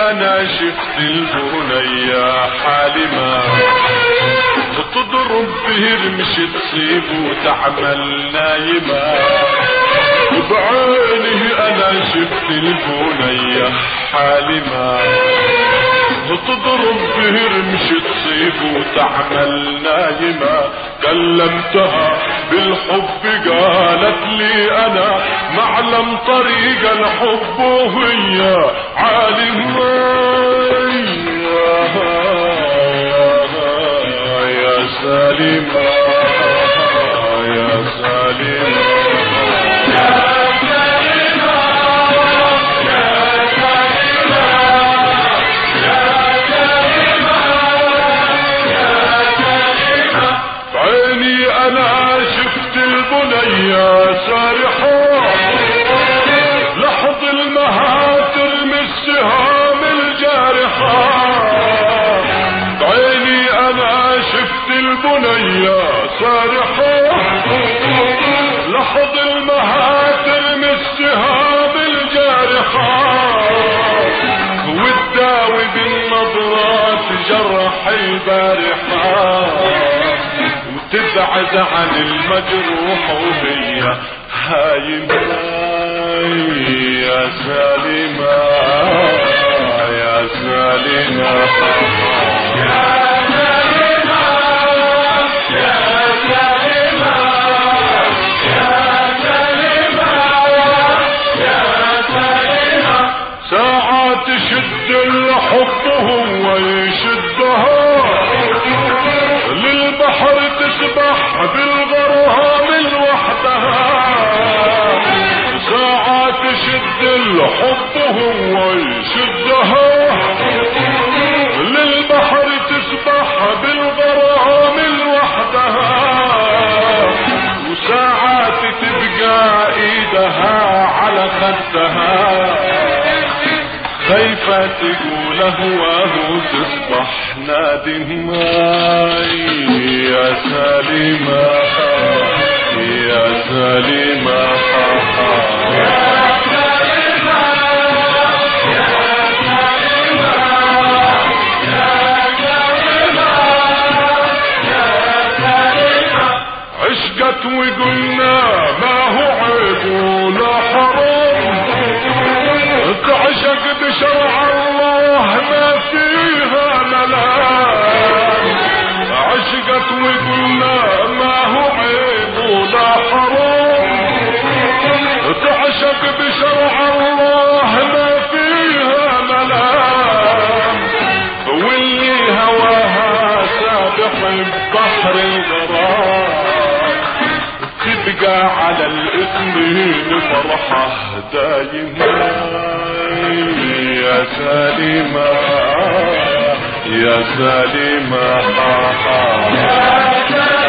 انا شفت البنية حالمة تضرب بهرمش تصيب وتعمل نايمة بعيني انا شفت البنية حالمة تضرب بهرمش تصيب وتعمل نايمة كلمتها بالحب قالت لي انا معلم طريق الحب وهي عالمة يا سالمة يا سالمة بعيني انا شفت البنية سارحة لحظ المهاتر من السهام الجارحة بعيني انا شفت البنية سارحة لحظ المهاتر من السهام الجارحة والداوي بالنظرات جرح البارحة وتبعد عن المجروح وهي هايمة يا سالمة يا سالمة ساعات تشد الحب هو يشدها للبحر تسبح بالغرام لوحدها ساعات تشد الحب هو يشدها للبحر تسبح بالغرام لوحدها وساعات تبقى ايدها على خدها خايفة تقول هواه تصبح نادمة يا سالمة يا سالمة عشقت وقلنا ما هو عيب ولا حرام تعشق بشرع الله ما فيها ملام عشقت وقلنا ما هو عيب ولا حرام تعشق بشرع الله ما فيها ملام واللي هواها سابح بحر الغرام تبقى على الاثنين فرحة دايما يا سالمة يا سالمة